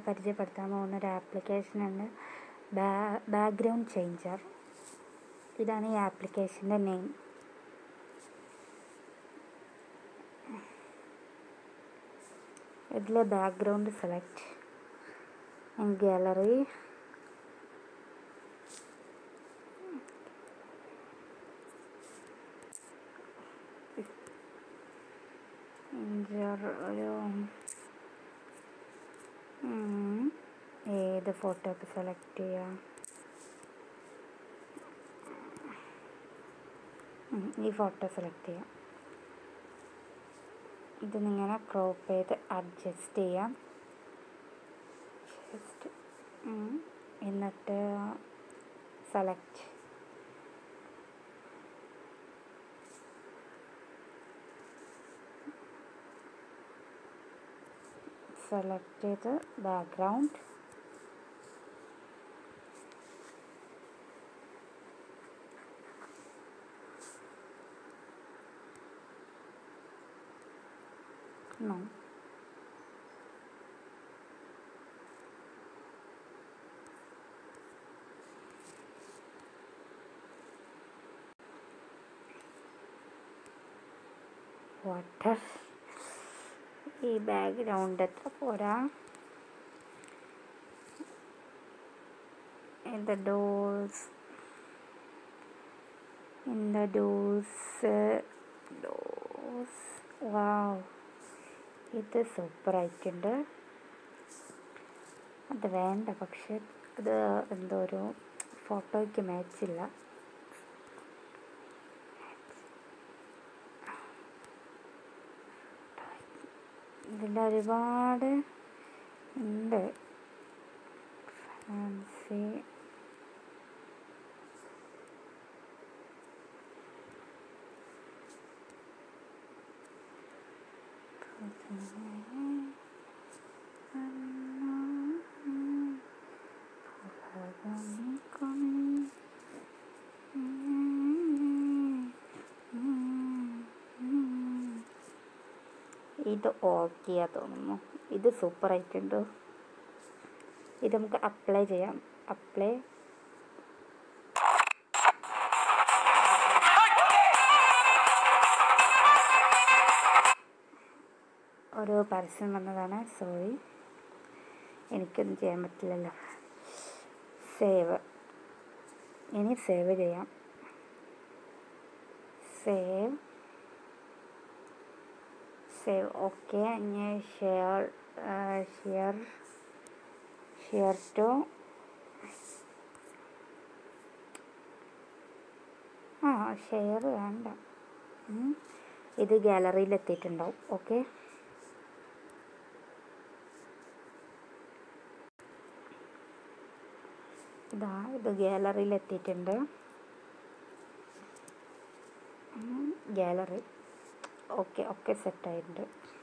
പരിചയപ്പെടുത്താൻ പോകുന്ന ഒരു ആപ്ലിക്കേഷനാണ് ബാ ബാക്ക്ഗ്രൗണ്ട് ചേഞ്ചർ ഇതാണ് ഈ ആപ്ലിക്കേഷൻ്റെ നെയിം ഇതിലെ ബാക്ക്ഗ്രൗണ്ട് സെലക്ട് ഗാലറി ഒരു ഉം, ഏത് ഫോട്ടോ ഒക്കെ സെലക്ട് ചെയ്യാം ഉം, ഈ ഫോട്ടോ സെലക്ട് ചെയ്യാം ഇത് ഇങ്ങനെ ക്രോപ്പ് ചെയ്ത് അഡ്ജസ്റ്റ് ചെയ്യാം ജസ്റ്റ് എന്നിട്ട് സെലക്ട് സെലക്ട് ചെയ്ത് ബാക്ക്ഗ്രൗണ്ട് No. വാട്ടർ ഈ ബാക്ക്ഗ്രൗണ്ട് എത്ര പോരാ in the doors in the doors uh, doors wow ഇത് സൂപ്പർ ആയിട്ടുണ്ട് അത് വേണ്ട പക്ഷെ അത് എന്തോ ഒരു ഫോട്ടോയ്ക്ക് മാച്ചില്ല ഇതിൽ ഒരുപാട് ഉണ്ട് ഫാൻസി ഇത് ഓക്കെയാ തോന്നുന്നു ഇത് സൂപ്പർ ആയിട്ടുണ്ട് ഇത് നമുക്ക് അപ്ലൈ ചെയ്യാം അപ്ലൈ ഒരു പരസ്യം വന്നതാണ് സോറി എനിക്കൊന്നും ചെയ്യാൻ പറ്റില്ലല്ലോ സേവ് ഇനി സേവ് ചെയ്യാം സേവ് സേവ് ഓക്കെ ഇനി ഷെയർ ഷെയർ ഷെയർ ടു ആ ഷെയർ വേണ്ട ഉം. ഇത് ഗാലറിയിൽ എത്തിയിട്ടുണ്ടാവും ഓക്കെ ഇതാ ഇത് ഗാലറിയിൽ എത്തിയിട്ടുണ്ട് ഗാലറി ഓക്കെ ഒക്കെ സെറ്റായിട്ടുണ്ട്